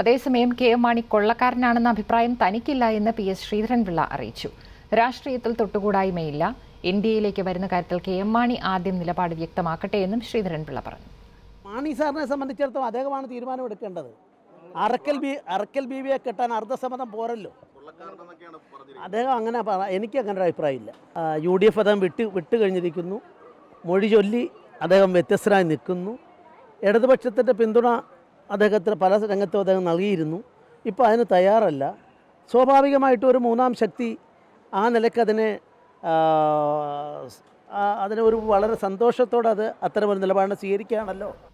അതേസമയം K M Mani കൊള്ളക്കാരനാണെന്ന അഭിപ്രായം തനിക്കില്ല എന്ന് പി എസ് ശ്രീധരൻപിള്ള അറിയിച്ചു രാഷ്ട്രീയത്തിൽ തൊട്ടുകൂടായ്മയില്ല എൻ ഡി എയിലേക്ക് വരുന്ന കാര്യത്തിൽ കെ എം മാണി ആദ്യം നിലപാട് വ്യക്തമാക്കട്ടെ എന്നും ശ്രീധരൻപിള്ള പറഞ്ഞു മാണി സാറിനെ സംബന്ധിച്ചിടത്തോളം അദ്ദേഹമാണ് തീരുമാനമെടുക്കേണ്ടത് അറക്കൽ ബി അറക്കൽ ബീവിയെ കെട്ടാൻ അർദ്ധസമ്മതം പോരല്ലോ അദ്ദേഹം അങ്ങനെ പറ എനിക്ക് അങ്ങനെ ഒരു അഭിപ്രായമില്ല ആ, യു ഡി എഫ് അദ്ദേഹം വിട്ട് വിട്ട് കഴിഞ്ഞിരിക്കുന്നു മൊഴി ചൊല്ലി അദ്ദേഹം വ്യത്യസ്തരായി നിൽക്കുന്നു ഇടതുപക്ഷത്തിൻ്റെ പിന്തുണ അദ്ദേഹത്തിന് പല രംഗത്തും അദ്ദേഹം നൽകിയിരുന്നു ഇപ്പോൾ അതിന് തയ്യാറല്ല സ്വാഭാവികമായിട്ടും ഒരു മൂന്നാം ശക്തി ആ നിലയ്ക്ക് അതിനെ ആ, ആ, അതിനെ ഒരു വളരെ സന്തോഷത്തോടെ അത് അത്തരമൊരു നിലപാടിനെ സ്വീകരിക്കുകയാണല്ലോ